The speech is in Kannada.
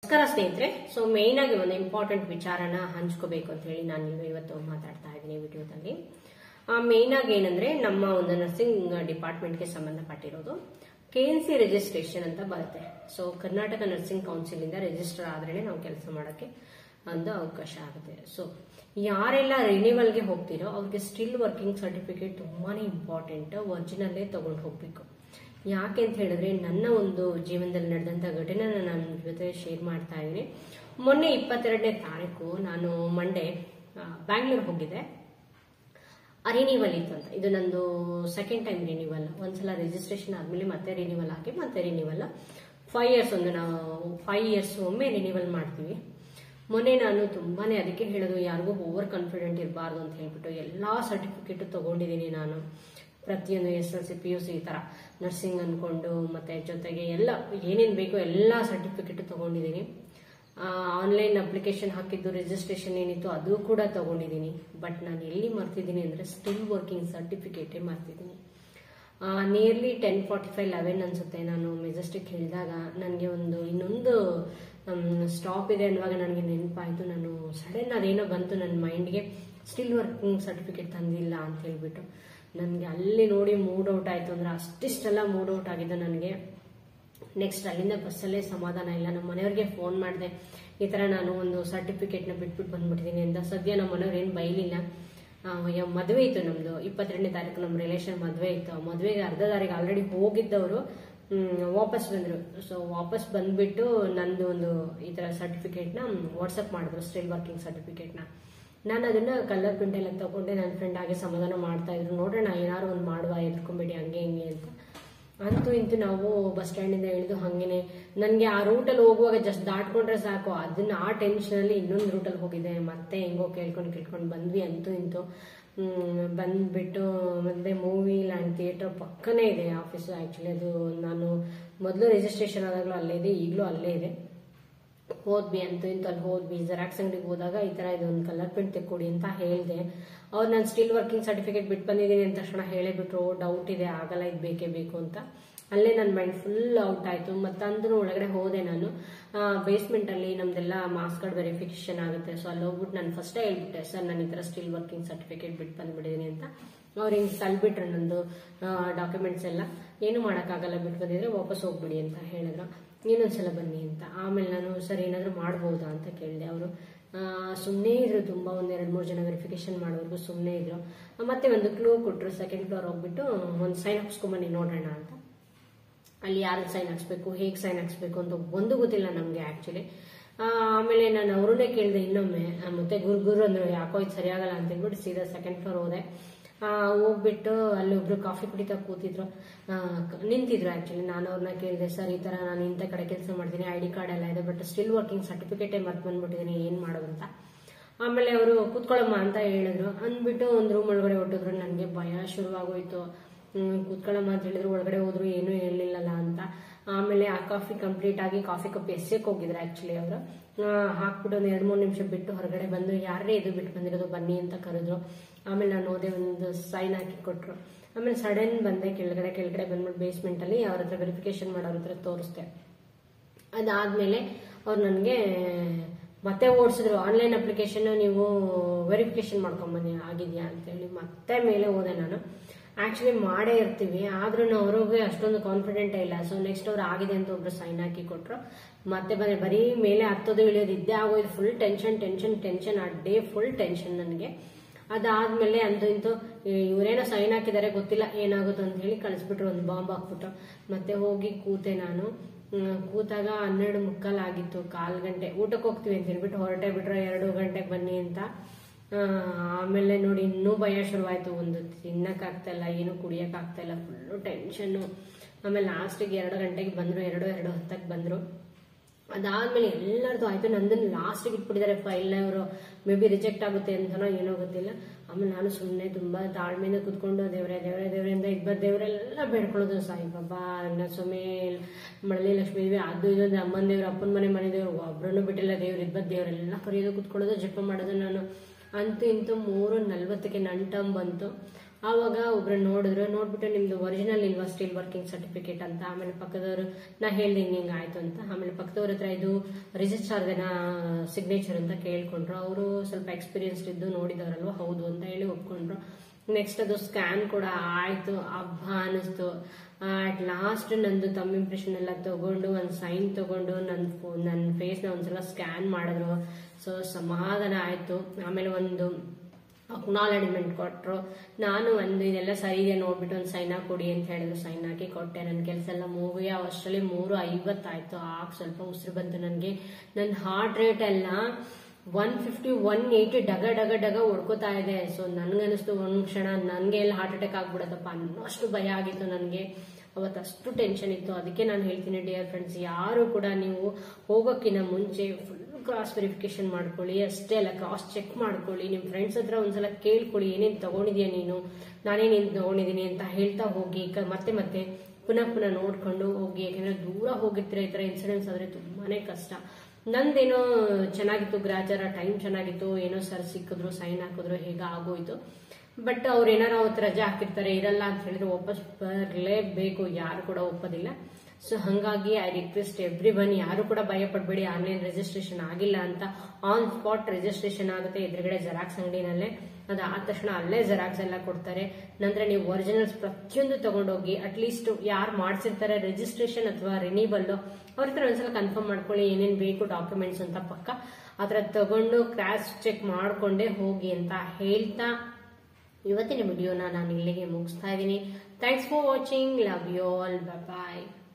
ನಮಸ್ಕಾರ ಸ್ನೇಹಿತರೆ ಸೊ ಮೇಯ್ನ್ ಆಗಿ ಒಂದು ಇಂಪಾರ್ಟೆಂಟ್ ವಿಚಾರನ ಹಂಚ್ಕೋಬೇಕು ಅಂತ ಹೇಳಿ ನಾನು ಇವತ್ತು ಮಾತಾಡ್ತಾ ಇದ್ದೀನಿ ವಿಡಿಯೋದಲ್ಲಿ ಮೇಯ್ನ್ ಆಗಿ ಏನಂದ್ರೆ ನಮ್ಮ ಒಂದು ನರ್ಸಿಂಗ್ ಡಿಪಾರ್ಟ್ಮೆಂಟ್ಗೆ ಸಂಬಂಧಪಟ್ಟಿರೋದು ಕೆ ಎನ್ ಸಿ ರಿಜಿಸ್ಟ್ರೇಷನ್ ಅಂತ ಬರುತ್ತೆ ಸೊ ಕರ್ನಾಟಕ ನರ್ಸಿಂಗ್ ಕೌನ್ಸಿಲ್ ಇಂದ ರಿಜಿಸ್ಟರ್ ಆದ್ರೇನೆ ನಾವು ಕೆಲಸ ಮಾಡೋಕ್ಕೆ ಒಂದು ಅವಕಾಶ ಆಗುತ್ತೆ ಸೊ ಯಾರೆಲ್ಲ ರಿನ್ಯೂವಲ್ಗೆ ಹೋಗ್ತೀರೋ ಅವ್ರಿಗೆ ಸ್ಟಿಲ್ ವರ್ಕಿಂಗ್ ಸರ್ಟಿಫಿಕೇಟ್ ತುಂಬಾನೇ ಇಂಪಾರ್ಟೆಂಟ್ ಒರಿಜಿನಲ್ಲೇ ತಗೊಂಡು ಹೋಗ್ಬೇಕು ಯಾಕೆ ಅಂತ ಹೇಳಿದ್ರೆ ನನ್ನ ಒಂದು ಜೀವನದಲ್ಲಿ ನಡೆದಂತ ಘಟನೆನ ನಾನು ನಿಮ್ ಜೊತೆ ಶೇರ್ ಮಾಡ್ತಾ ಇದ್ದೀನಿ ಮೊನ್ನೆ ಇಪ್ಪತ್ತೆರಡನೇ ತಾರೀಕು ನಾನು ಮಂಡೇ ಬ್ಯಾಂಗ್ಳೂರ್ ಹೋಗಿದ್ದೆ ರಿನಿವಲ್ ಇತ್ತು ಅಂತ ಇದು ನಂದು ಸೆಕೆಂಡ್ ಟೈಮ್ ರಿನಿವಲ್ ಒಂದ್ಸಲ ರಿಜಿಸ್ಟ್ರೇಷನ್ ಆದ್ಮೇಲೆ ಮತ್ತೆ ರಿನಿವಲ್ ಹಾಕಿ ಮತ್ತೆ ರಿನಿವಲ್ ಫೈವ್ ಇಯರ್ಸ್ ಒಂದು ನಾವು ಫೈವ್ ಇಯರ್ಸ್ ಒಮ್ಮೆ ರಿನಿವಲ್ ಮಾಡ್ತೀವಿ ಮೊನ್ನೆ ನಾನು ತುಂಬಾನೇ ಅದಕ್ಕೆ ಹೇಳೋದು ಯಾರಿಗೂ ಓವರ್ ಕಾನ್ಫಿಡೆಂಟ್ ಇರಬಾರ್ದು ಅಂತ ಹೇಳ್ಬಿಟ್ಟು ಎಲ್ಲಾ ಸರ್ಟಿಫಿಕೇಟ್ ತಗೊಂಡಿದ್ದೀನಿ ನಾನು ಪ್ರತಿಯೊಂದು S L C P U C ಈ ತರ ನರ್ಸಿಂಗ್ ಅನ್ಕೊಂಡು ಮತ್ತೆ ಜೊತೆಗೆ ಎಲ್ಲ ಏನೇನ್ ಬೇಕೋ ಎಲ್ಲಾ ಸರ್ಟಿಫಿಕೇಟ್ ತಗೊಂಡಿದ್ದೀನಿ ಆನ್ಲೈನ್ ಅಪ್ಲಿಕೇಶನ್ ಹಾಕಿದ್ದು ರಿಜಿಸ್ಟ್ರೇಷನ್ ಏನಿತ್ತು ಅದು ಕೂಡ ತಗೊಂಡಿದ್ದೀನಿ ಬಟ್ ನಾನು ಎಲ್ಲಿ ಮರ್ತಿದ್ದೀನಿ ಅಂದ್ರೆ ಸ್ಟಿಲ್ ವರ್ಕಿಂಗ್ ಸರ್ಟಿಫಿಕೇಟೇ ಮರ್ತಿದ್ದೀನಿ nearly ten forty five eleven ಅನ್ಸುತ್ತೆ ನಾನು ಮೆಜೆಸ್ಟಿಕ್ ಹೇಳಿದಾಗ ನನಗೆ ಒಂದು ಇನ್ನೊಂದು ಸ್ಟಾಪ್ ಇದೆ ಅನ್ನುವಾಗ ನನಗೆ ನೆನಪಾಯಿತು ನಾನು ಸಡನ್ ಅದೇನೋ ಬಂತು ನನ್ನ ಮೈಂಡ್ಗೆ ಸ್ಟಿಲ್ ವರ್ಕಿಂಗ್ ಸರ್ಟಿಫಿಕೇಟ್ ತಂದಿಲ್ಲ ಅಂತ ಹೇಳ್ಬಿಟ್ಟು ನನಗೆ ಅಲ್ಲಿ ನೋಡಿ ಮೂಡ್ ಔಟ್ ಆಯ್ತು ಅಂದ್ರೆ ಅಷ್ಟಿಷ್ಟೆಲ್ಲ ಮೂಡ್ ಔಟ್ ಆಗಿದ್ದು ನನಗೆ ನೆಕ್ಸ್ಟ್ ಅಲ್ಲಿಂದ ಬಸ್ಸಲ್ಲೇ ಸಮಾಧಾನ ಇಲ್ಲ ನಮ್ಮ ಮನೆಯವ್ರಿಗೆ ಫೋನ್ ಮಾಡಿದೆ ಈ ತರ ನಾನು ಒಂದು ಸರ್ಟಿಫಿಕೇಟ್ನ ಬಿಟ್ಬಿಟ್ಟು ಬಂದ್ಬಿಟ್ಟಿದ್ದೀನಿ ಅಂತ ಸದ್ಯ ನಮ್ಮ ಮನೆಯವ್ರು ಏನು ಬೈಲಿಲ್ಲ ಮದುವೆ ಇತ್ತು ನಮ್ದು ಇಪ್ಪತ್ತೆರಡನೇ ತಾರೀಕು ನಮ್ಮ ರಿಲೇಷನ್ ಮದುವೆ ಇತ್ತು ಆ ಮದುವೆಗೆ ಅರ್ಧ ದಾರಿಗೆ ಆಲ್ರೆಡಿ ಹೋಗಿದ್ದವರು ವಾಪಸ್ ಬಂದ್ರು ಸೊ ವಾಪಸ್ ಬಂದ್ಬಿಟ್ಟು ನಂದು ಒಂದು ಈ ತರ ಸರ್ಟಿಫಿಕೇಟ್ನ ವಾಟ್ಸಪ್ ಮಾಡಿದ್ರು ಸ್ಟಿಲ್ ವರ್ಕಿಂಗ್ ಸರ್ಟಿಫಿಕೇಟ್ನ ನಾನು ಅದನ್ನ ಕಲರ್ ಪ್ರಿಂಟ್ ಎಲ್ಲ ತಗೊಂಡೆ ನನ್ನ ಫ್ರೆಂಡ್ ಹಾಗೆ ಸಮಾಧಾನ ಮಾಡ್ತಾ ಇದ್ರು ನೋಡೋಣ ಏನಾರು ಒಂದು ಮಾಡುವ ಎದ್ಕೊಂಬೇಡಿ ಹಂಗೆ ಹಿಂಗೆ ಅಂತ ಅಂತೂ ಇಂತೂ ನಾವು ಬಸ್ ಸ್ಟ್ಯಾಂಡಿಂದ ಇಳಿದು ಹಂಗೇನೆ ನನಗೆ ಆ ರೂಟಲ್ಲಿ ಹೋಗುವಾಗ ಜಸ್ಟ್ ದಾಟ್ಕೊಂಡ್ರೆ ಸಾಕು ಅದನ್ನ ಆ ಟೆನ್ಷನಲ್ಲಿ ಇನ್ನೊಂದು ರೂಟಲ್ಲಿ ಹೋಗಿದೆ ಮತ್ತೆ ಹೆಂಗೋ ಕೇಳ್ಕೊಂಡು ಕೇಳ್ಕೊಂಡು ಬಂದ್ವಿ ಅಂತೂ ಇಂತೂ ಬಂದ್ಬಿಟ್ಟು ಮತ್ತೆ ಮೂವಿ ಲ್ಯಾಂಡ್ ಥಿಯೇಟರ್ ಪಕ್ಕನೇ ಇದೆ ಆಫೀಸು ಆ್ಯಕ್ಚುಲಿ ಅದು ನಾನು ಮೊದಲು ರಿಜಿಸ್ಟ್ರೇಷನ್ ಆದಾಗಲೂ ಅಲ್ಲೇ ಇದೆ ಈಗಲೂ ಅಲ್ಲೇ ಇದೆ ಹೋದ್ವಿ ಅಂತೂ ಇಂತ ಅಲ್ಲಿ ಹೋದ್ವಿ ಜೆರಾಕ್ಸ್ ಅಂಗಡಿಗೆ ಹೋದಾಗ ಈ ತರ ಇದೊಂದು ಕಲರ್ ಪ್ರಿಂಟ್ ತೆಕ್ಕೊಡಿ ಅಂತ ಹೇಳಿದೆ ಅವ್ರು ನಾನು ಸ್ಟಿಲ್ ವರ್ಕಿಂಗ್ ಸರ್ಟಿಫಿಕೇಟ್ ಬಿಟ್ಟು ಬಂದಿದ್ದೀನಿ ಅಂತ ತಕ್ಷಣ ಹೇಳೇ ಬಿಟ್ರು ಡೌಟ್ ಇದೆ ಆಗಲ್ಲ ಇದು ಬೇಕೇ ಬೇಕು ಅಂತ ಅಲ್ಲೇ ನನ್ನ ಮೈಂಡ್ ಫುಲ್ ಔಟ್ ಆಯ್ತು ಮತ್ತಂದ್ರೂ ಒಳಗಡೆ ಹೋದೆ ನಾನು ಬೇಸ್ಮೆಂಟ್ ಅಲ್ಲಿ ನಮ್ದೆಲ್ಲ ಮಾರ್ಕ್ಸ್ ಕಾರ್ಡ್ ವೆರಿಫಿಕೇಶನ್ ಆಗುತ್ತೆ ಸೊ ಅಲ್ಲಿ ಹೋಗ್ಬಿಟ್ಟು ನಾನು ಫಸ್ಟೇ ಹೇಳ್ಬಿಟ್ಟೆ ಸರ್ ನಾನು ಈ ತರ ಸ್ಟಿಲ್ ವರ್ಕಿಂಗ್ ಸರ್ಟಿಫಿಕೇಟ್ ಬಿಟ್ಟು ಬಂದ್ಬಿಟ್ಟಿದ್ದೀನಿ ಅಂತ ಅವ್ರು ಹಿಂಗೆ ತಲ್ಬಿಟ್ರು ನಂದು ಡಾಕ್ಯುಮೆಂಟ್ಸ್ ಎಲ್ಲ ಏನು ಮಾಡೋಕ್ಕಾಗಲ್ಲ ಬಿಟ್ಟು ಬಂದಿದ್ರೆ ವಾಪಸ್ ಹೋಗ್ಬಿಡಿ ಅಂತ ಹೇಳಿದ್ರು ಇನ್ನೊಂದ್ಸಲ ಬನ್ನಿ ಅಂತ ಆಮೇಲೆ ನಾನು ಸರ್ ಏನಾದರೂ ಮಾಡ್ಬೋದಾ ಅಂತ ಕೇಳಿದೆ ಅವರು ಸುಮ್ಮನೆ ಇದ್ರು ತುಂಬಾ ಒಂದ್ ಎರಡ್ ಮೂರು ಜನ ವೆರಿಫಿಕೇಶನ್ ಮಾಡೋರ್ಗು ಸುಮ್ಮನೆ ಇದ್ರು ಮತ್ತೆ ಒಂದು ಕ್ಲೂ ಕೊಟ್ಟರು ಸೆಕೆಂಡ್ ಫ್ಲೋರ್ ಹೋಗ್ಬಿಟ್ಟು ಒಂದು ಸೈನ್ ಹಾಕ್ಸ್ಕೊಂಬನ್ನಿ ನೋಡೋಣ ಅಂತ ಅಲ್ಲಿ ಯಾರು ಸೈನ್ ಹಾಕ್ಸ್ಬೇಕು ಹೇಗೆ ಸೈನ್ ಹಾಕ್ಸ್ಬೇಕು ಅಂತ ಒಂದು ಗೊತ್ತಿಲ್ಲ ನಮಗೆ ಆಕ್ಚುಲಿ ಆಮೇಲೆ ನಾನು ಅವ್ರನ್ನೇ ಕೇಳಿದೆ ಇನ್ನೊಮ್ಮೆ ಮತ್ತೆ ಗುರು ಗುರು ಅಂದ್ರು ಯಾಕೋ ಇದು ಸರಿಯಾಗಲ್ಲ ಅಂತ ಹೇಳ್ಬಿಟ್ಟು ಸೀದಾ ಸೆಕೆಂಡ್ ಫ್ಲೋರ್ ಹೋದೆ ಹೋಗ್ಬಿಟ್ಟು ಅಲ್ಲಿ ಒಬ್ರು ಕಾಫಿ ಕುಡಿತಾ ಕೂತಿದ್ರು ನಿಂತಿದ್ರು ಆಕ್ಚುಲಿ ನಾನು ಅವ್ರನ್ನ ಕೇಳಿದೆ ಸರ್ ಈ ತರ ನಾನು ಇಂಥ ಕಡೆ ಕೆಲಸ ಮಾಡ್ತೀನಿ ಐ ಡಿ ಕಾರ್ಡ್ ಎಲ್ಲ ಇದೆ ಬಟ್ ಸ್ಟಿಲ್ ವರ್ಕಿಂಗ್ ಸರ್ಟಿಫಿಕೇಟೇ ಮರ್ತು ಬಂದ್ಬಿಟ್ಟಿದ್ದೀನಿ ಏನ್ ಮಾಡೋದು ಅಂತ ಆಮೇಲೆ ಅವರು ಕೂತ್ಕೊಳ್ಳಮ್ಮ ಅಂತ ಹೇಳಿದ್ರು ಅಂದ್ಬಿಟ್ಟು ಒಂದು ರೂಮ್ ಒಳಗಡೆ ಹೊಟ್ಟಿದ್ರು ನನಗೆ ಭಯ ಶುರುವಾಗೋಯ್ತು ಕೂತ್ಕೊಳ್ಳಮ್ಮ ಅಂತ ಹೇಳಿದ್ರು ಒಳಗಡೆ ಹೋದ್ರು ಏನೂ ಹೇಳಿಲ್ಲಲ್ಲ ಅಂತ ಆಮೇಲೆ ಆ ಕಾಫಿ ಕಂಪ್ಲೀಟ್ ಆಗಿ ಕಾಫಿ ಕಪ್ ಎಸ್ಸಕ್ಕೆ ಹೋಗಿದ್ರು ಆಕ್ಚುಲಿ ಅವರು ಹಾಕ್ಬಿಟ್ಟು ಒಂದು ಎರಡು ಮೂರು ನಿಮಿಷ ಬಿಟ್ಟು ಹೊರಗಡೆ ಬಂದು ಯಾರೇ ಇದು ಬಿಟ್ಟು ಬಂದಿರೋದು ಬನ್ನಿ ಅಂತ ಕರೆದ್ರು ಆಮೇಲೆ ನಾನು ಹೋದೆ ಒಂದು ಸೈನ್ ಹಾಕಿ ಕೊಟ್ರು ಆಮೇಲೆ ಸಡನ್ ಬಂದೆ ಕೆಳಗಡೆ ಕೆಳಗಡೆ ಬಂದ್ಬಿಟ್ಟು ಬೇಸ್ಮೆಂಟ್ ಅಲ್ಲಿ ಅವ್ರ ಹತ್ರ ವೆರಿಫಿಕೇಶನ್ ಮಾಡೋರ ಹತ್ರ ತೋರಿಸ್ದೆ ಅದಾದ್ಮೇಲೆ ಅವ್ರು ನನಗೆ ಮತ್ತೆ ಓಡಿಸಿದ್ರು ಆನ್ಲೈನ್ ಅಪ್ಲಿಕೇಶನ್ ನೀವು ವೆರಿಫಿಕೇಶನ್ ಮಾಡ್ಕೊಂಬನ್ನಿ ಆಗಿದ್ಯಾ ಅಂತೇಳಿ ಮತ್ತೆ ಮೇಲೆ ಹೋದೆ ನಾನು ಆಕ್ಚುಲಿ ಮಾಡೇ ಇರ್ತೀವಿ ಆದ್ರೂ ಅವ್ರಿಗೆ ಅಷ್ಟೊಂದು ಕಾನ್ಫಿಡೆಂಟ್ ಇಲ್ಲ ಸೊ ನೆಕ್ಸ್ಟ್ ಅವ್ರು ಆಗಿದೆ ಅಂತ ಒಬ್ರು ಸೈನ್ ಹಾಕಿ ಕೊಟ್ರು ಮತ್ತೆ ಬಂದೆ ಬರೀ ಮೇಲೆ ಹತ್ತೋದು ಇಳಿಯೋದು ಇದ್ದೇ ಆಗೋಯ್ತು ಫುಲ್ ಟೆನ್ಷನ್ ಟೆನ್ಷನ್ ಟೆನ್ಷನ್ ಆ ಡೇ ಫುಲ್ ಟೆನ್ಷನ್ ನನಗೆ ಅದಾದ್ಮೇಲೆ ಅಂತೂ ಇಂತೂ ಇವರೇನೋ ಸೈನ್ ಹಾಕಿದ್ದಾರೆ ಗೊತ್ತಿಲ್ಲ ಏನಾಗುತ್ತೋ ಅಂತ ಹೇಳಿ ಕಳಿಸ್ಬಿಟ್ರು ಒಂದು ಬಾಂಬ್ ಹಾಕ್ಬಿಟ್ಟು ಮತ್ತೆ ಹೋಗಿ ಕೂತೆ ನಾನು ಕೂತಾಗ ಹನ್ನೆರಡು ಮುಕ್ಕಾಲ್ ಆಗಿತ್ತು ಕಾಲ್ ಗಂಟೆ ಊಟಕ್ಕೆ ಹೋಗ್ತೀವಿ ಅಂತ ಹೇಳ್ಬಿಟ್ಟು ಹೊರಟೆ ಬಿಟ್ರೆ ಎರಡು ಗಂಟೆಗೆ ಬನ್ನಿ ಅಂತ ಆಮೇಲೆ ನೋಡಿ ಇನ್ನೂ ಭಯ ಶುರುವಾಯ್ತು ಒಂದು ತಿನ್ನಕ್ಕಾಗ್ತಾ ಇಲ್ಲ ಏನು ಕುಡಿಯಕ್ಕಾಗ್ತಾ ಇಲ್ಲ ಫುಲ್ಲು ಟೆನ್ಷನ್ನು ಆಮೇಲೆ ಲಾಸ್ಟಿಗೆ ಎರಡು ಗಂಟೆಗೆ ಬಂದ್ರು ಎರಡು ಎರಡು ಹತ್ತಕ್ಕೆ ಬಂದ್ರು ಅದಾದ್ಮೇಲೆ ಎಲ್ಲರದು ಆಯ್ತು ನಂದನ್ನ ಲಾಸ್ಟಿಗೆ ಇಟ್ಬಿಟ್ಟಿದ್ದಾರೆ ಫೈಲ್ನ ಇವರು ಮೇ ಬಿ ರಿಜೆಕ್ಟ್ ಆಗುತ್ತೆ ಅಂತನೋ ಏನೋ ಗೊತ್ತಿಲ್ಲ ಆಮೇಲೆ ನಾನು ಸುಮ್ಮನೆ ತುಂಬಾ ತಾಳ್ಮೆಯಿಂದ ಕುತ್ಕೊಂಡು ದೇವರೇ ದೇವರೇ ದೇವರಿಂದ ಇಬ್ಬ ದೇವರೆಲ್ಲ ಬೇಡ್ಕೊಳ್ಳೋದು ಸಾಯಿ ಬಾಬಾ ಅನ್ನ ಸೊಮೆ ಮಳಲಿ ಲಕ್ಷ್ಮೀ ದೇವಿ ಅದು ಇದೊಂದು ಅಮ್ಮನ ದೇವ್ರು ಅಪ್ಪನ ಮನೆ ಮನೆ ದೇವ್ರು ಒಬ್ರನ್ನು ಬಿಟ್ಟಿಲ್ಲ ದೇವ್ರು ಇಬ್ಬ ದೇವರೆಲ್ಲ ಕರೆಯೋದು ಕುತ್ಕೊಳ್ಳೋದು ಜಪ ಮಾಡೋದು ನಾನು ಅಂತೂ ಇಂತೂ ಮೂರು ನಲ್ವತ್ತಕ್ಕೆ ನನ್ನ ಟರ್ಮ್ ಬಂತು ಆವಾಗ ಒಬ್ರು ನೋಡಿದ್ರು ನೋಡ್ಬಿಟ್ಟು ನಿಮ್ದು ಒರಿಜಿನಲ್ ಇಲ್ವಾ ಸ್ಟಿಲ್ ವರ್ಕಿಂಗ್ ಸರ್ಟಿಫಿಕೇಟ್ ಅಂತ ಆಮೇಲೆ ಪಕ್ಕದವರು ನಾ ಹೇಳ್ದೆ ಹಿಂಗೆ ಆಯ್ತು ಅಂತ ಆಮೇಲೆ ಪಕ್ಕದವ್ರ ಹತ್ರ ಇದು ರಿಜಿಸ್ಟರ್ ಸಿಗ್ನೇಚರ್ ಅಂತ ಕೇಳ್ಕೊಂಡ್ರು ಅವರು ಸ್ವಲ್ಪ ಎಕ್ಸ್ಪೀರಿಯನ್ಸ್ ಇದ್ದು ನೋಡಿದವರಲ್ವಾ ಹೌದು ಅಂತ ಹೇಳಿ ಒಪ್ಕೊಂಡ್ರು ನೆಕ್ಸ್ಟ್ ಅದು ಸ್ಕ್ಯಾನ್ ಕೂಡ ಆಯ್ತು ಹಬ್ಬ ಅನಿಸ್ತು ಅಟ್ ಲಾಸ್ಟ್ ನಂದು ತಮ್ಮ ಇಂಪ್ರೆಷನ್ ಎಲ್ಲ ತಗೊಂಡು ಒಂದು ಸೈನ್ ತಗೊಂಡು ನನ್ನ ಫೋನ್ ನನ್ನ ಫೇಸ್ನ ಒಂದ್ಸಲ ಸ್ಕ್ಯಾನ್ ಮಾಡಿದ್ರು ಸೊ ಸಮಾಧಾನ ಆಯ್ತು ಆಮೇಲೆ ಒಂದು ಅಕ್ನಾಲಜ್ಮೆಂಟ್ ಕೊಟ್ಟರು ನಾನು ಒಂದು ಇದೆಲ್ಲ ಸರಿ ಇದೆ ನೋಡ್ಬಿಟ್ಟು ಒಂದು ಸೈನ್ ಕೊಡಿ ಅಂತ ಹೇಳಿದ್ರು ಸೈನ್ ಹಾಕಿ ಕೊಟ್ಟೆ ನನ್ನ ಕೆಲಸ ಎಲ್ಲ ಮೂವಿ ಅಷ್ಟರಲ್ಲಿ ಮೂರು ಐವತ್ತಾಯ್ತು ಆಗ ಸ್ವಲ್ಪ ಉಸಿರು ಬಂತು ನನಗೆ ನನ್ನ ಹಾರ್ಟ್ ರೇಟ್ ಎಲ್ಲ ಒನ್ ಫಿಫ್ಟಿ ಒನ್ ಏಯ್ಟಿ ಡಗ ಡಗ ಡಗ ಹೊಡ್ಕೋತಾ ಇದೆ ಸೊ ನನ್ಗನಿಸ್ತು ಒಂದ್ ಕ್ಷಣ ನನಗೆ ಎಲ್ಲ ಹಾರ್ಟ್ ಅಟ್ಯಾಕ್ ಆಗ್ಬಿಡತ್ತಪ್ಪ ಅನ್ನೋಷ್ಟು ಭಯ ಆಗಿತ್ತು ನನಗೆ ಅವತ್ತು ಅಷ್ಟು ಟೆನ್ಷನ್ ಇತ್ತು ಅದಕ್ಕೆ ನಾನು ಹೇಳ್ತೀನಿ ಡಿಯರ್ ಫ್ರೆಂಡ್ಸ್ ಯಾರು ಕೂಡ ನೀವು ಹೋಗೋಕ್ಕಿಂತ ಮುಂಚೆ ಫುಲ್ ಕ್ರಾಸ್ ವೆರಿಫಿಕೇಶನ್ ಮಾಡ್ಕೊಳ್ಳಿ ಅಷ್ಟೇ ಅಲ್ಲ ಕ್ರಾಸ್ ಚೆಕ್ ಮಾಡ್ಕೊಳ್ಳಿ ನಿಮ್ಮ ಫ್ರೆಂಡ್ಸ್ ಹತ್ರ ಒಂದ್ಸಲ ಕೇಳ್ಕೊಳ್ಳಿ ಏನೇನು ತಗೊಂಡಿದ್ಯಾ ನೀನು ನಾನೇನೇನು ತಗೊಂಡಿದ್ದೀನಿ ಅಂತ ಹೇಳ್ತಾ ಹೋಗಿ ಕ- ಮತ್ತೆ ಮತ್ತೆ ಪುನಃ ಪುನಃ ನೋಡ್ಕೊಂಡು ಹೋಗಿ ಯಾಕಂದ್ರೆ ದೂರ ಹೋಗಿರ್ತೀರ ಈ ಥರ ಇನ್ಸಿಡೆಂಟ್ಸ್ ಆದರೆ ತುಂಬಾನೇ ಕಷ್ಟ ನಂದೇನೋ ಚೆನ್ನಾಗಿತ್ತು ಗ್ರಾಚಾರ ಟೈಮ್ ಚೆನ್ನಾಗಿತ್ತು ಏನೋ ಸರ್ ಸಿಕ್ಕಿದ್ರು ಸೈನ್ ಹಾಕಿದ್ರು ಹೇಗ ಆಗೋಯ್ತು ಬಟ್ ಅವ್ರು ಏನಾರ ಅವತ್ತು ರಜೆ ಹಾಕಿರ್ತಾರೆ ಇರಲ್ಲ ಅಂತ ಹೇಳಿದ್ರೆ ವಾಪಸ್ ಬರಲೇಬೇಕು ಯಾರು ಕೂಡ ಒಪ್ಪೋದಿಲ್ಲ ಸೊ ಹಂಗಾಗಿ ಐ ರಿಕ್ವೆಸ್ಟ್ ಎವ್ರಿ ಒನ್ ಯಾರು ಕೂಡ ಭಯ ಪಡಬೇಡಿ ಆನ್ಲೈನ್ ರಿಜಿಸ್ಟ್ರೇಷನ್ ಆಗಿಲ್ಲ ಅಂತ ಆನ್ ಸ್ಪಾಟ್ ರಿಜಿಸ್ಟ್ರೇಷನ್ ಆಗುತ್ತೆ ಎದುರುಗಡೆ ಜೆರಾಕ್ಸ್ ಅಂಗಡಿನಲ್ಲೇ ಅದು ಆದ ತಕ್ಷಣ ಅಲ್ಲೇ ಜೆರಾಕ್ಸ್ ಎಲ್ಲ ಕೊಡ್ತಾರೆ ನಂತರ ನೀವು ಒರಿಜಿನಲ್ಸ್ ಪ್ರತಿಯೊಂದು ತಗೊಂಡೋಗಿ ಅಟ್ಲೀಸ್ಟ್ ಯಾರು ಮಾಡಿಸಿರ್ತಾರೆ ರಿಜಿಸ್ಟ್ರೇಷನ್ ಅಥವಾ ರಿನಿವಲ್ ಅವ್ರ ಹತ್ರ ಒಂದ್ಸಲ ಕನ್ಫರ್ಮ್ ಮಾಡ್ಕೊಳ್ಳಿ ಏನೇನು ಬೇಕು ಡಾಕ್ಯುಮೆಂಟ್ಸ್ ಅಂತ ಪಕ್ಕ ಅದರ ತಗೊಂಡು ಕ್ರಾಸ್ ಚೆಕ್ ಮಾಡ್ಕೊಂಡೇ ಹೋಗಿ ಅಂತ ಹೇಳ್ತಾ ಇವತ್ತಿನ ವಿಡಿಯೋನ ನಾನು ಇಲ್ಲಿಗೆ ಮುಗಿಸ್ತಾ ಇದ್ದೀನಿ thanks for watching love you all bye